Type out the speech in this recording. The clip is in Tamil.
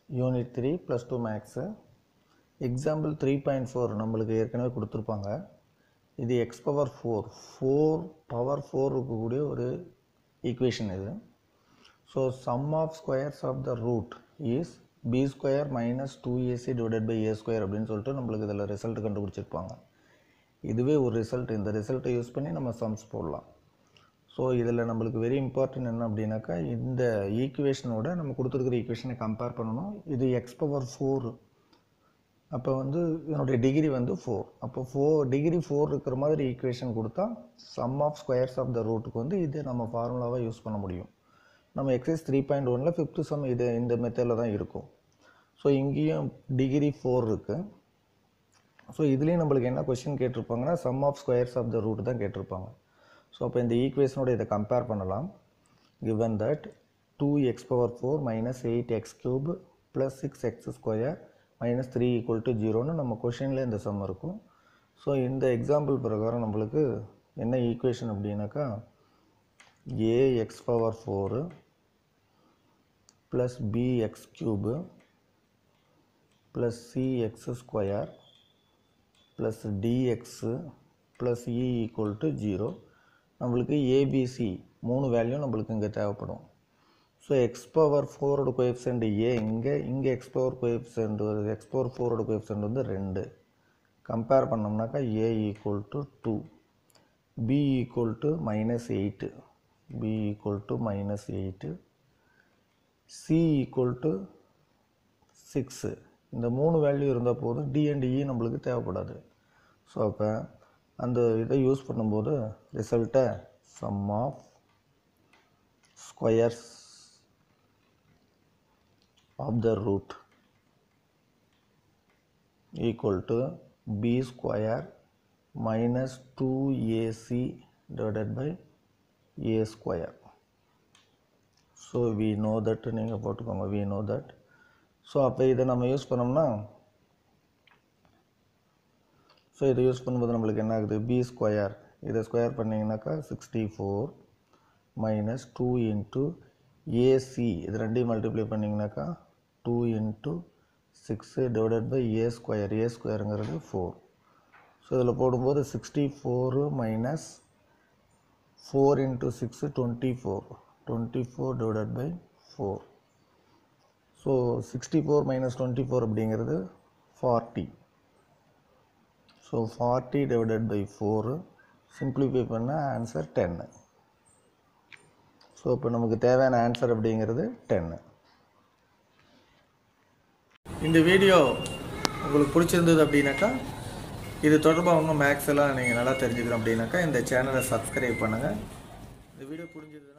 unit three plus two maths example three point four நம்மளுக்கு ஏற்கனவே கொடுத்துருப்பாங்க இது x power four four power four இருக்கக்கூடிய ஒரு ஈக்குவேஷன் இது so sum of squares of the root is b square minus two ac divided by a square அப்படின்னு சொல்லிட்டு நம்மளுக்கு இதில் ரிசல்ட் கண்டுபிடிச்சிருப்பாங்க இதுவே ஒரு ரிசல்ட் இந்த ரிசல்ட்டை யூஸ் பண்ணி நம்ம சம்ஸ் போடலாம் ஸோ இதில் நம்மளுக்கு வெரி இம்பார்ட்டன்ட் என்ன அப்படின்னாக்கா இந்த ஈக்குவேஷனோட நம்ம கொடுத்துருக்குற ஈக்குவேஷனை கம்பேர் பண்ணணும் இது எக்ஸ் பவர் ஃபோர் அப்போ வந்து இதனுடைய டிகிரி வந்து ஃபோர் அப்போ ஃபோர் டிகிரி ஃபோர் இருக்கிற மாதிரி ஈக்குவேஷன் கொடுத்தா sum of squares of the ரூட்டுக்கு வந்து இது நம்ம ஃபார்முலாவாக யூஸ் பண்ண முடியும் நம்ம எக்ஸைஸ் த்ரீ பாயிண்ட் ஒனில் ஃபிஃப்த்து சம் இது இந்த மெத்தடில் தான் இருக்கும் ஸோ இங்கேயும் டிகிரி ஃபோர் இருக்குது ஸோ இதுலேயும் நம்மளுக்கு என்ன கொஷின் கேட்டிருப்பாங்கன்னா sum of squares of the root தான் கேட்டிருப்பாங்க ஸோ அப்போ இந்த ஈக்குவேஷனோட இதை கம்பேர் பண்ணலாம் given that 2x power 4 minus 8x cube plus 6x square minus 3 equal to 0னு நம்ம கொஷினில் இந்த சம் இருக்கும் ஸோ இந்த எக்ஸாம்பிள் பிரகாரம் நம்மளுக்கு என்ன ஈக்குவேஷன் அப்படின்னாக்கா ax power four plus bx cube plus cx square plus dx plus e equal to zero நம்மளுக்கு ஏபிசி மூணு வேல்யூ நம்மளுக்கு இங்கே தேவைப்படும் ஸோ எக்ஸ் பவர் ஃபோரோட கோஎஃபிஷியன்ட் ஏ இங்கே இங்கே x power coefficient x power ஃபோரோட கோஎஃபிஷியன்ட் வந்து ரெண்டு கம்பேர் பண்ணோம்னாக்கா a equal to two b equal to minus eight b equal to minus eight c equal to six இந்த மூணு வேல்யூ இருந்தால் போதும் டி அண்ட் இ நம்மளுக்கு தேவைப்படாது ஸோ அப்போ அந்த இதை யூஸ் பண்ணும்போது ரிசல்ட்டை sum of squares of the root equal to b square minus two ac divided by a square so we know that நீங்கள் போட்டுக்கோங்க வி நோ தட் ஸோ அப்போ இதை நம்ம யூஸ் பண்ணோம்னா ஸோ இதை யூஸ் பண்ணும்போது நம்மளுக்கு என்ன ஆகுது பி ஸ்கொயர் இதை ஸ்கொயர் பண்ணிங்கனாக்கா sixty four minus two into ac இது ரெண்டையும் மல்டிப்ளை பண்ணிங்கனாக்கா two into six divided by a square a ஸ்கொயருங்கிறது ஃபோர் ஸோ இதில் போடும்போது sixty four minus four into six twenty four twenty four divided by four so sixty four minus twenty four அப்படிங்கிறது forty so forty divided by four simplify பண்ண ஆன்சர் டென்னு ஸோ இப்போ நமக்கு தேவையான ஆன்சர் அப்படிங்கிறது டென்னு இந்த வீடியோ உங்களுக்கு பிடிச்சிருந்தது அப்படின்னாக்கா இது தொடர்பாக இன்னும் மேக்ஸ் எல்லாம் நீங்கள் நல்லா தெரிஞ்சுக்கணும் அப்படின்னாக்கா இந்த சேனலை சப்ஸ்கிரைப் பண்ணுங்கள் இந்த வீடியோ புரிஞ்சதுன்னா